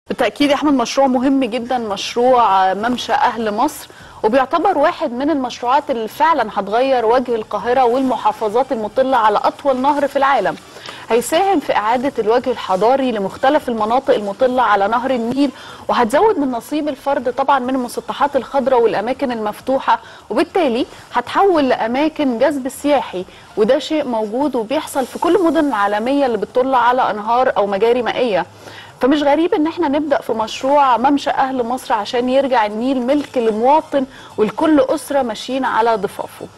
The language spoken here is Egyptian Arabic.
بالتأكيد يا أحمد مشروع مهم جدا مشروع ممشى أهل مصر وبيعتبر واحد من المشروعات اللي فعلا هتغير وجه القاهرة والمحافظات المطلة على أطول نهر في العالم هيساهم في إعادة الوجه الحضاري لمختلف المناطق المطلة على نهر النيل وهتزود من نصيب الفرد طبعا من المسطحات الخضراء والأماكن المفتوحة وبالتالي هتحول لأماكن جذب سياحي وده شيء موجود وبيحصل في كل المدن العالمية اللي بتطل على أنهار أو مجاري مائية فمش غريب ان احنا نبدا في مشروع ممشى اهل مصر عشان يرجع النيل ملك لمواطن ولكل اسره ماشيين على ضفافه